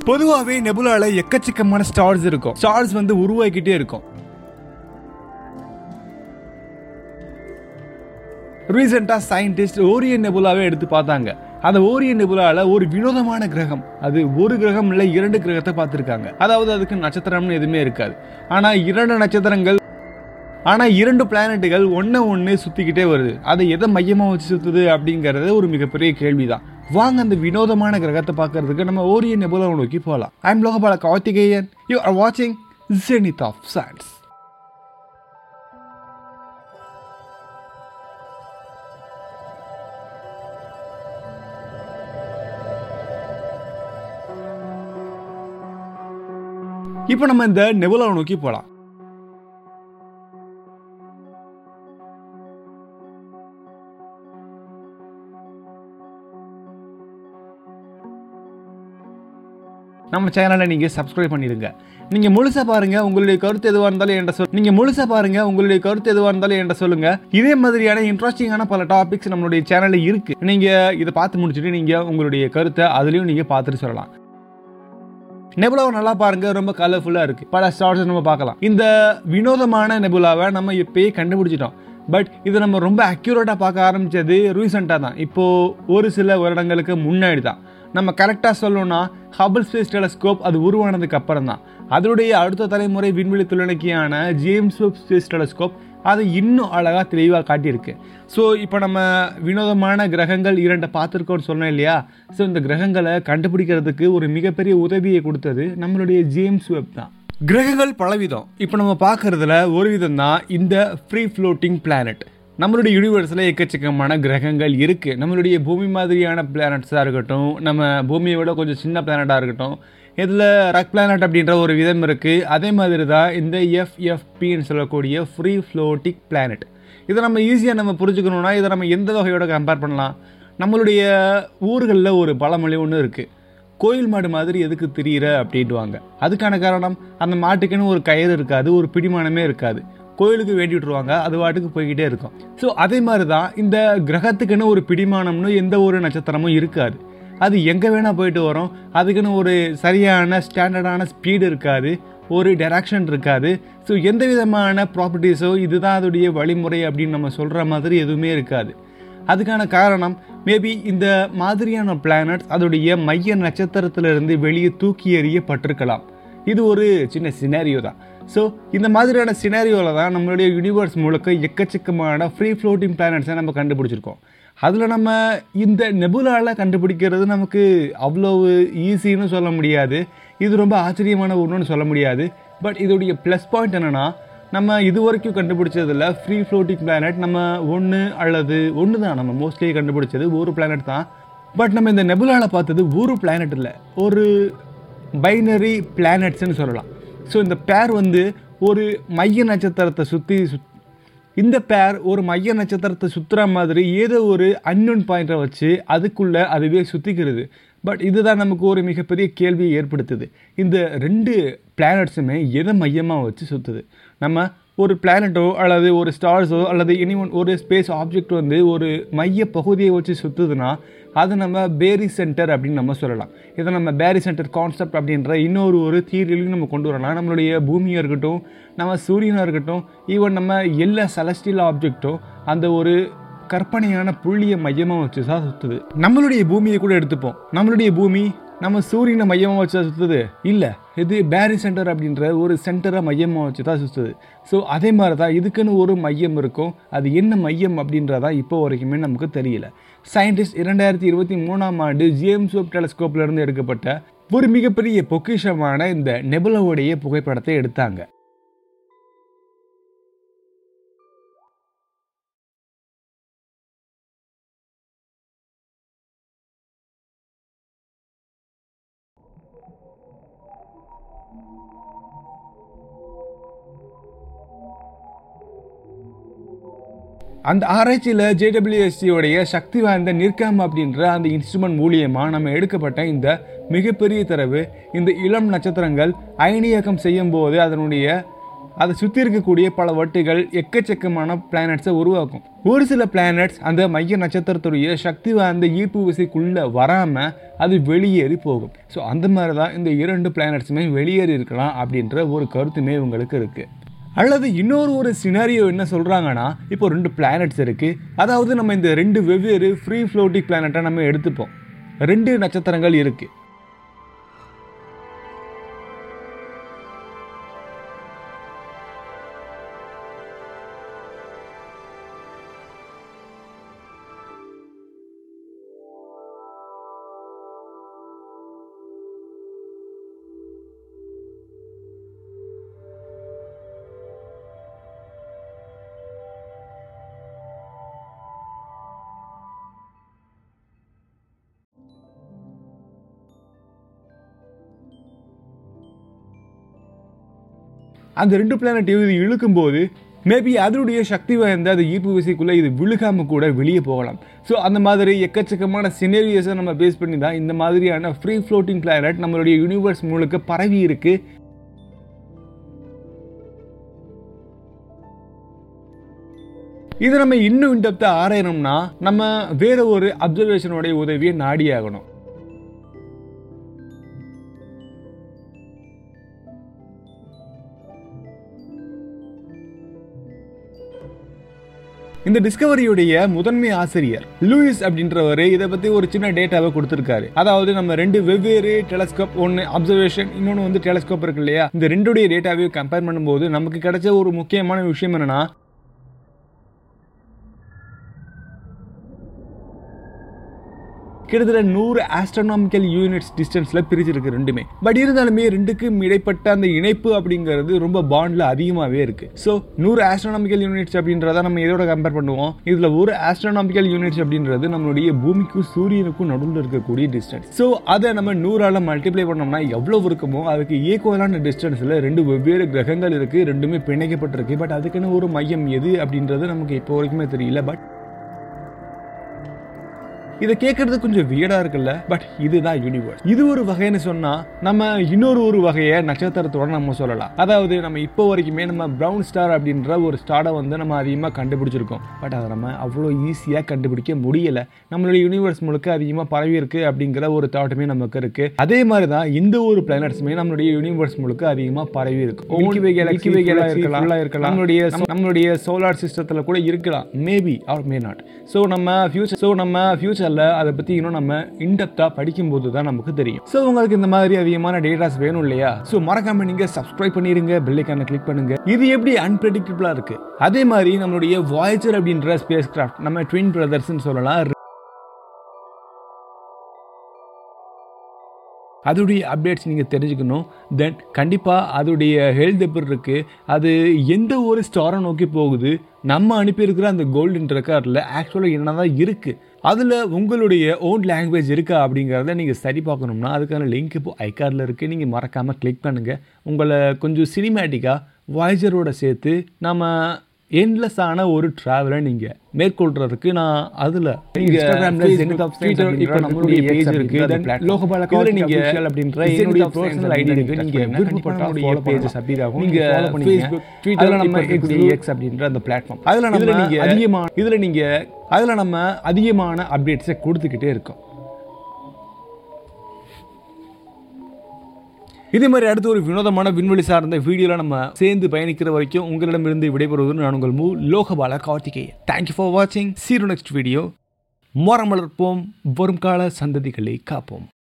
பொதுவாகவே நெபுலால எக்கச்சக்கமான ஸ்டார்ஸ் இருக்கும் ஸ்டார்ஸ் வந்து உருவாக்கிட்டே இருக்கும் ரீசெண்டாக சயின்டிஸ்ட் ஓரியன் நெபுலாவே எடுத்து பார்த்தாங்க அந்த ஓரியன் நெபுலால ஒரு வினோதமான கிரகம் அது ஒரு கிரகம் இல்லை இரண்டு கிரகத்தை பார்த்துருக்காங்க அதாவது அதுக்கு நட்சத்திரம்னு எதுவுமே இருக்காது ஆனால் இரண்டு நட்சத்திரங்கள் ஆனால் இரண்டு பிளானட்டுகள் ஒன்றை ஒன்று சுற்றிக்கிட்டே வருது அதை எதை மையமாக வச்சு சுற்றுது அப்படிங்கிறது ஒரு மிகப்பெரிய கேள்விதான் வாங்க அந்த வினோதமான கிரகத்தை பார்க்கறதுக்கு நம்ம ஓரியன் நெபுலாவை நோக்கி போகலாம் I'm Lokapala Karthikeyan you are வாட்சிங் ஜெனித் ஆஃப் சயின்ஸ் இப்போ நம்ம இந்த நெபுலாவை நோக்கி போகலாம் நம்ம சேனலை நீங்கள் சப்ஸ்கிரைப் பண்ணிடுங்க நீங்கள் முழுசாக பாருங்க உங்களுடைய கருத்து எதுவாக இருந்தாலும் என்கிட்ட சொல் நீங்கள் முழுசாக பாருங்க உங்களுடைய கருத்து எதுவாக இருந்தாலும் என்கிட்ட சொல்லுங்க இதே மாதிரியான இன்ட்ரெஸ்டிங்கான பல டாபிக்ஸ் நம்மளுடைய சேனலில் இருக்கு நீங்கள் இதை பார்த்து முடிச்சுட்டு நீங்கள் உங்களுடைய கருத்தை அதுலேயும் நீங்கள் பார்த்துட்டு சொல்லலாம் நெபுலாவை நல்லா பாருங்க ரொம்ப கலர்ஃபுல்லாக இருக்கு பல ஸ்டார்ஸ் நம்ம பார்க்கலாம் இந்த வினோதமான நெபுலாவை நம்ம இப்பயே கண்டுபிடிச்சிட்டோம் பட் இதை நம்ம ரொம்ப அக்யூரேட்டாக பார்க்க ஆரம்பிச்சது ரீசெண்டாக தான் இப்போ ஒரு சில வருடங்களுக்கு முன்னாடி தான் நம்ம கரெக்டாக சொல்லணும்னா ஹபிள் ஸ்பேஸ் டெலஸ்கோப் அது உருவானதுக்கு அப்புறம் தான் அதனுடைய அடுத்த தலைமுறை விண்வெளி தொழில்நுட்பியான ஜேம்ஸ் வெப் ஸ்பேஸ் டெலஸ்கோப் அதை இன்னும் அழகாக தெளிவாக காட்டியிருக்கு ஸோ இப்போ நம்ம வினோதமான கிரகங்கள் இரண்டை பார்த்துருக்கோம்னு சொன்னோம் இல்லையா ஸோ இந்த கிரகங்களை கண்டுபிடிக்கிறதுக்கு ஒரு மிகப்பெரிய உதவியை கொடுத்தது நம்மளுடைய ஜேம்ஸ் வெப் தான் கிரகங்கள் பலவிதம் இப்போ நம்ம பார்க்கறதுல ஒரு விதம் தான் இந்த ஃப்ரீ ஃப்ளோட்டிங் பிளானட் நம்மளுடைய யூனிவர்ஸில் எக்கச்சக்கமான கிரகங்கள் இருக்குது நம்மளுடைய பூமி மாதிரியான பிளானட்ஸாக இருக்கட்டும் நம்ம பூமியை விட கொஞ்சம் சின்ன பிளானட்டாக இருக்கட்டும் இதில் ரக் பிளானட் அப்படின்ற ஒரு விதம் இருக்குது அதே மாதிரி தான் இந்த எஃப்எஃப்பின்னு சொல்லக்கூடிய ஃப்ரீ ஃப்ளோட்டிக் பிளானட் இதை நம்ம ஈஸியாக நம்ம புரிஞ்சுக்கணுன்னா இதை நம்ம எந்த வகையோட கம்பேர் பண்ணலாம் நம்மளுடைய ஊர்களில் ஒரு பழமொழி ஒன்று இருக்குது கோயில் மாடு மாதிரி எதுக்கு திரியிற அப்படின்ட்டுவாங்க அதுக்கான காரணம் அந்த மாட்டுக்குன்னு ஒரு கயிறு இருக்காது ஒரு பிடிமானமே இருக்காது கோயிலுக்கு வேண்டி விட்டுருவாங்க அது வாட்டுக்கு போய்கிட்டே இருக்கும் ஸோ அதே மாதிரி தான் இந்த கிரகத்துக்குன்னு ஒரு பிடிமானம்னு எந்த ஒரு நட்சத்திரமும் இருக்காது அது எங்கே வேணால் போயிட்டு வரும் அதுக்குன்னு ஒரு சரியான ஸ்டாண்டர்டான ஸ்பீடு இருக்காது ஒரு டெராக்ஷன் இருக்காது ஸோ எந்த விதமான ப்ராப்பர்ட்டிஸோ இதுதான் அதோடைய வழிமுறை அப்படின்னு நம்ம சொல்கிற மாதிரி எதுவுமே இருக்காது அதுக்கான காரணம் மேபி இந்த மாதிரியான பிளானட்ஸ் அதோடைய மைய நட்சத்திரத்திலிருந்து வெளியே தூக்கி எறியப்பட்டிருக்கலாம் இது ஒரு சின்ன சினாரியோ தான் ஸோ இந்த மாதிரியான சினாரியோவில் தான் நம்மளுடைய யூனிவர்ஸ் முழுக்க எக்கச்சக்கமான ஃப்ரீ ஃப்ளோட்டிங் பிளானட்ஸை நம்ம கண்டுபிடிச்சிருக்கோம் அதில் நம்ம இந்த நெபுலாவில் கண்டுபிடிக்கிறது நமக்கு அவ்வளோ ஈஸின்னு சொல்ல முடியாது இது ரொம்ப ஆச்சரியமான ஒன்றுன்னு சொல்ல முடியாது பட் இதோடைய ப்ளஸ் பாயிண்ட் என்னென்னா நம்ம இது வரைக்கும் கண்டுபிடிச்சதில் ஃப்ரீ ஃப்ளோட்டிங் பிளானட் நம்ம ஒன்று அல்லது ஒன்று தான் நம்ம மோஸ்ட்லி கண்டுபிடிச்சது ஒரு பிளானட் தான் பட் நம்ம இந்த நெபுலாவில் பார்த்தது ஒரு பிளானட் இல்லை ஒரு பைனரி பிளானட்ஸ்னு சொல்லலாம் ஸோ இந்த பேர் வந்து ஒரு மைய நட்சத்திரத்தை சுற்றி சுத் இந்த பேர் ஒரு மைய நட்சத்திரத்தை சுற்றுற மாதிரி ஏதோ ஒரு அன்னோன் பாயிண்ட்டை வச்சு அதுக்குள்ளே அதுவே சுற்றிக்கிறது பட் இதுதான் நமக்கு ஒரு மிகப்பெரிய கேள்வியை ஏற்படுத்துது இந்த ரெண்டு பிளானட்ஸுமே எதை மையமாக வச்சு சுற்றுது நம்ம ஒரு பிளானட்டோ அல்லது ஒரு ஸ்டார்ஸோ அல்லது எனி ஒன் ஒரு ஸ்பேஸ் ஆப்ஜெக்ட் வந்து ஒரு மைய பகுதியை வச்சு சுற்றுதுன்னா அது நம்ம பேரி சென்டர் அப்படின்னு நம்ம சொல்லலாம் இதை நம்ம பேரி சென்டர் கான்செப்ட் அப்படின்ற இன்னொரு ஒரு தீர்விலையும் நம்ம கொண்டு வரலாம் நம்மளுடைய பூமியாக இருக்கட்டும் நம்ம சூரியனாக இருக்கட்டும் ஈவன் நம்ம எல்லா செலஸ்டியல் ஆப்ஜெக்ட்டும் அந்த ஒரு கற்பனையான புள்ளியை மையமாக வச்சு தான் சுற்றுது நம்மளுடைய பூமியை கூட எடுத்துப்போம் நம்மளுடைய பூமி நம்ம சூரியனை மையமாக வச்சு தான் சுற்றுது இல்லை இது பேரி சென்டர் அப்படின்ற ஒரு சென்டரை மையமாக வச்சு தான் சுற்றுது ஸோ அதே மாதிரி தான் இதுக்குன்னு ஒரு மையம் இருக்கும் அது என்ன மையம் அப்படின்றதா இப்போ வரைக்குமே நமக்கு தெரியல சயின்டிஸ்ட் இரண்டாயிரத்தி இருபத்தி மூணாம் ஆண்டு ஜேம்ஸ் வெப் டெலஸ்கோப்லேருந்து எடுக்கப்பட்ட ஒரு மிகப்பெரிய பொக்கிஷமான இந்த நெபுலாவுடைய புகைப்படத்தை எடுத்தாங்க அந்த ஆராய்ச்சியில் ஜேடபிள்யூஎஸ்சியோடைய சக்தி வாய்ந்த நிற்காம் அப்படின்ற அந்த இன்ஸ்ட்ருமெண்ட் மூலியமாக நம்ம எடுக்கப்பட்ட இந்த மிகப்பெரிய தரவு இந்த இளம் நட்சத்திரங்கள் அயனியாக்கம் செய்யும் போது அதனுடைய அதை சுற்றி இருக்கக்கூடிய பல வட்டுகள் எக்கச்சக்கமான பிளானட்ஸை உருவாக்கும் ஒரு சில பிளானட்ஸ் அந்த மைய நட்சத்திரத்துடைய சக்தி வாய்ந்த ஈர்ப்பு விசைக்குள்ளே வராமல் அது வெளியேறி போகும் ஸோ அந்த மாதிரி தான் இந்த இரண்டு பிளானட்ஸுமே வெளியேறி இருக்கலாம் அப்படின்ற ஒரு கருத்துமே உங்களுக்கு இருக்குது அல்லது இன்னொரு ஒரு சினாரியோ என்ன சொல்கிறாங்கன்னா இப்போ ரெண்டு பிளானட்ஸ் இருக்குது அதாவது நம்ம இந்த ரெண்டு வெவ்வேறு ஃப்ரீ ஃப்ளோட்டிக் பிளானட்டை நம்ம எடுத்துப்போம் ரெண்டு நட்சத்திரங்கள் இருக்குது அந்த ரெண்டு பிளானட்டையும் இது இழுக்கும்போது மேபி அதனுடைய சக்தி வாய்ந்த அந்த ஈர்ப்பு விசைக்குள்ளே இது விழுகாம கூட வெளியே போகலாம் ஸோ அந்த மாதிரி எக்கச்சக்கமான சினேரியோஸை நம்ம பேஸ் பண்ணி தான் இந்த மாதிரியான ஃப்ரீ ஃப்ளோட்டிங் பிளானட் நம்மளுடைய யூனிவர்ஸ் முழுக்க பரவி இருக்கு இதை நம்ம இன்னும் இன்டெப்த்தை ஆராயணும்னா நம்ம வேற ஒரு அப்சர்வேஷனுடைய உதவியை நாடி ஆகணும் இந்த டிஸ்கவரியுடைய முதன்மை ஆசிரியர் லூயிஸ் அப்படின்றவர் இதை பத்தி ஒரு சின்ன டேட்டாவை கொடுத்திருக்காரு அதாவது நம்ம ரெண்டு வெவ்வேறு டெலஸ்கோப் ஒன்று அப்சர்வேஷன் இன்னொன்று வந்து டெலஸ்கோப் இருக்கு இல்லையா இந்த ரெண்டுடைய டேட்டாவையும் கம்பேர் பண்ணும்போது நமக்கு கிடைச்ச ஒரு முக்கியமான விஷயம் என்னன்னா கிட்டத்தட்ட நூறு ஆஸ்ட்ரோனாமிக்கல் யூனிட்ஸ் டிஸ்டன்ஸில் பிரிச்சிருக்கு ரெண்டுமே பட் இருந்தாலுமே ரெண்டுக்கும் இடைப்பட்ட அந்த இணைப்பு அப்படிங்கிறது ரொம்ப பாண்டில் அதிகமாகவே இருக்கு ஸோ நூறு ஆஸ்ட்ரோனாமிக்கல் யூனிட்ஸ் அப்படின்றத நம்ம இதோட கம்பேர் பண்ணுவோம் இதில் ஒரு ஆஸ்ட்ரோனாமிக்கல் யூனிட்ஸ் அப்படின்றது நம்மளுடைய பூமிக்கும் சூரியனுக்கும் நடுவில் இருக்கக்கூடிய டிஸ்டன்ஸ் ஸோ அதை நம்ம நூறால் மல்டிப்ளை பண்ணோம்னா எவ்வளோ இருக்குமோ அதுக்கு ஈக்குவலான டிஸ்டன்ஸில் ரெண்டு வெவ்வேறு கிரகங்கள் இருக்குது ரெண்டுமே பிணைக்கப்பட்டிருக்கு பட் அதுக்குன்னு ஒரு மையம் எது அப்படின்றது நமக்கு இப்போ வரைக்குமே தெரியல பட் இதை கேட்கறது கொஞ்சம் வியடா இருக்குல்ல பட் இதுதான் யூனிவர்ஸ் இது ஒரு வகைன்னு சொன்னா நம்ம இன்னொரு ஒரு வகையை நட்சத்திரத்தோட நம்ம சொல்லலாம் அதாவது நம்ம இப்போ வரைக்குமே நம்ம பிரவுன் ஸ்டார் அப்படின்ற ஒரு ஸ்டாரை வந்து நம்ம அதிகமாக கண்டுபிடிச்சிருக்கோம் பட் அதை நம்ம அவ்வளோ ஈஸியாக கண்டுபிடிக்க முடியல நம்மளுடைய யூனிவர்ஸ் முழுக்க அதிகமாக பரவி இருக்கு அப்படிங்கிற ஒரு தாட்டுமே நமக்கு இருக்கு அதே மாதிரி தான் இந்த ஒரு பிளானட்ஸுமே நம்மளுடைய யூனிவர்ஸ் முழுக்க அதிகமாக பரவி இருக்கு Milky Way galaxy full ஆ இருக்கலாம் இருக்கலாம் நம்மளுடைய நம்மளுடைய சோலார் சிஸ்டத்தில் கூட இருக்கலாம் maybe or may not so நம்ம ஃபியூச்சர் ஸோ நம்ம ஃபியூச்சரில் அதை பற்றி இன்னும் நம்ம இன்டெப்த்தாக படிக்கும்போது தான் நமக்கு தெரியும் ஸோ உங்களுக்கு இந்த மாதிரி அதிகமான டேட்டாஸ் வேணும் இல்லையா ஸோ மறக்காம நீங்கள் சப்ஸ்கிரைப் பண்ணிருங்க பெல்லைக்கான கிளிக் பண்ணுங்க இது எப்படி அன்பிரடிக்டபிளாக இருக்கு அதே மாதிரி நம்மளுடைய வாய்ச்சர் அப்படின்ற ஸ்பேஸ் கிராஃப்ட் நம்ம ட்வின் பிரதர்ஸ்னு சொல்லலாம் அதோடைய அப்டேட்ஸ் நீங்கள் தெரிஞ்சுக்கணும் தென் கண்டிப்பாக அதோடைய ஹெல்த் எப்படி இருக்குது அது எந்த ஒரு ஸ்டாரை நோக்கி போகுது நம்ம அனுப்பியிருக்கிற அந்த கோல்டன் ரெக்கார்டில் ஆக்சுவலாக என்ன தான் இருக்குது அதில் உங்களுடைய ஓன் லாங்குவேஜ் இருக்கா அப்படிங்கிறத நீங்கள் சரி பார்க்கணும்னா அதுக்கான லிங்க் இப்போ ஐகார்டில் இருக்குது நீங்கள் மறக்காமல் கிளிக் பண்ணுங்கள் உங்களை கொஞ்சம் சினிமேட்டிக்காக வாய்ஸரோட சேர்த்து நம்ம என்லெஸ்ஸான ஒரு ட்ராவலை நீங்கள் மேற்கொள்றதுக்கு நான் அதில் இன்ஸ்டாகிராம்ல ஜெனித் ஆஃப் ட்விட்டர் இப்போ நம்மளுடைய பேஜ் இருக்கு தென் லோகபால கவுல நீங்க அப்படின்ற என்னுடைய பர்சனல் ஐடி இருக்கு நீங்க விருப்பப்பட்ட ஃபாலோ பேஜஸ் அப்படி ஆகும் நீங்க ஃபேஸ்புக் ட்விட்டர்ல நம்ம எக்ஸ் அப்படின்ற அந்த பிளாட்ஃபார்ம் அதுல நம்ம நீங்க அதிகமான இதுல நீங்க அதுல நம்ம அதிகமான அப்டேட்ஸை கொடுத்துக்கிட்டே இருக்கோம் இதே மாதிரி அடுத்து ஒரு வினோதமான விண்வெளி சார்ந்த வீடியோவில் நம்ம சேர்ந்து பயணிக்கிற வரைக்கும் உங்களிடமிருந்து விடைபெறுவது நான் உங்கள் மூ லோகபால கார்த்திகேயன் தேங்க்யூ ஃபார் வாட்சிங் சீரோ நெக்ஸ்ட் வீடியோ மரம் வளர்ப்போம் வரும் கால சந்ததிகளை காப்போம்